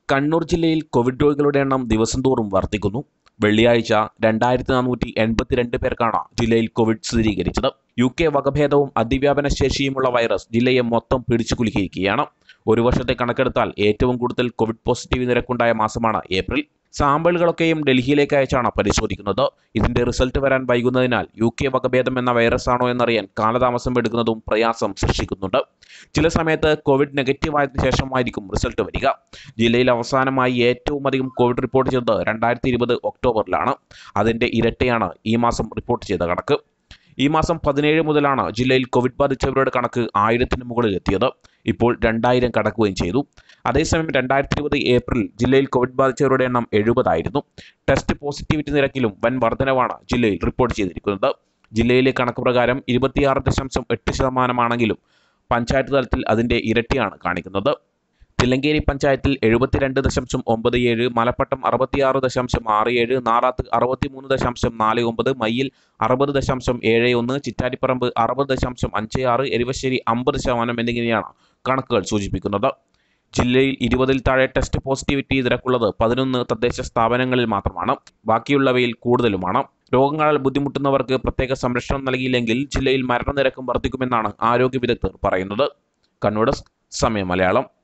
കണ്ണൂർ ജില്ലയിൽ കോവിഡ് രോഗികളുടെ എണ്ണം ദിവസം തോറും വർദ്ധിക്കുന്നു വെള്ളിയാഴ്ച രണ്ടായിരത്തി നാനൂറ്റി എൺപത്തിരണ്ട് പേർക്കാണ് ജില്ലയിൽ കോവിഡ് സ്ഥിരീകരിച്ചത് യു കെ വകഭേദവും അതിവ്യാപന ശേഷിയുമുള്ള വൈറസ് ജില്ലയെ മൊത്തം പിടിച്ചു കുലുക്കിയിരിക്കുകയാണ് ഒരു വർഷത്തെ കണക്കെടുത്താൽ ഏറ്റവും കൂടുതൽ കോവിഡ് പോസിറ്റീവ് നിരക്കുണ്ടായ മാസമാണ് ഏപ്രിൽ സാമ്പിളുകളൊക്കെയും ഡൽഹിയിലേക്ക് അയച്ചാണ് പരിശോധിക്കുന്നത് ഇതിന്റെ റിസൾട്ട് വരാൻ വൈകുന്നതിനാൽ യു കെ വകഭേദം എന്ന വൈറസ് ആണോ എന്നറിയാൻ കാലതാമസം എടുക്കുന്നതും പ്രയാസം സൃഷ്ടിക്കുന്നുണ്ട് ചില സമയത്ത് കോവിഡ് നെഗറ്റീവ് ആയതിനു ശേഷമായിരിക്കും റിസൾട്ട് വരിക ജില്ലയിൽ അവസാനമായി ഏറ്റവും അധികം കോവിഡ് റിപ്പോർട്ട് ചെയ്തത് രണ്ടായിരത്തി ഇരുപത് ഒക്ടോബറിലാണ് അതിന്റെ ഇരട്ടിയാണ് ഈ മാസം റിപ്പോർട്ട് ചെയ്ത കണക്ക് ഈ മാസം പതിനേഴ് മുതലാണ് ജില്ലയിൽ കോവിഡ് ബാധിച്ചവരുടെ കണക്ക് ആയിരത്തിന് മുകളിൽ എത്തിയത് ഇപ്പോൾ രണ്ടായിരം കടക്കുകയും ചെയ്തു അതേസമയം രണ്ടായിരത്തി ഇരുപത് ഏപ്രിൽ ജില്ലയിൽ കോവിഡ് ബാധിച്ചവരുടെ എണ്ണം എഴുപതായിരുന്നു ടെസ്റ്റ് പോസിറ്റിവിറ്റി നിരക്കിലും വൻ വർധനവാണ് ജില്ലയിൽ റിപ്പോർട്ട് ചെയ്തിരിക്കുന്നത് ജില്ലയിലെ കണക്ക് പ്രകാരം ഇരുപത്തിയാറ് ദശാംശം എട്ട് ശതമാനമാണെങ്കിലും പഞ്ചായത്ത് തലത്തിൽ അതിന്റെ ഇരട്ടിയാണ് കാണിക്കുന്നത് തില്ലങ്കേരി പഞ്ചായത്തിൽ എഴുപത്തിരണ്ട് ദശാംശം ഒമ്പത് ഏഴ് മലപ്പട്ടം അറുപത്തിയാറ് ദശാംശം ആറ് ഏഴ് നാറാത്ത് അറുപത്തിമൂന്ന് ദശാംശം നാല് ഒമ്പത് മയ്യിൽ അറുപത് ദശാംശം ഏഴ് ഒന്ന് ചിറ്റാരിപ്പറമ്പ് അറുപത് ദശാംശം അഞ്ച് ആറ് എരിവശ്ശേരി അമ്പത് ശതമാനം എന്നിങ്ങനെയാണ് കണക്കുകൾ സൂചിപ്പിക്കുന്നത് ജില്ലയിൽ ഇരുപതിൽ താഴെ ടെസ്റ്റ് പോസിറ്റിവിറ്റി നിരക്കുള്ളത് പതിനൊന്ന് തദ്ദേശ സ്ഥാപനങ്ങളിൽ മാത്രമാണ് ബാക്കിയുള്ളവയിൽ കൂടുതലുമാണ് രോഗങ്ങളാൽ ബുദ്ധിമുട്ടുന്നവർക്ക് പ്രത്യേക സംരക്ഷണം നൽകിയില്ലെങ്കിൽ ജില്ലയിൽ മരണനിരക്കും വർദ്ധിക്കുമെന്നാണ് ആരോഗ്യ വിദഗ്ധർ പറയുന്നത് കണ്ണൂർ സമയം മലയാളം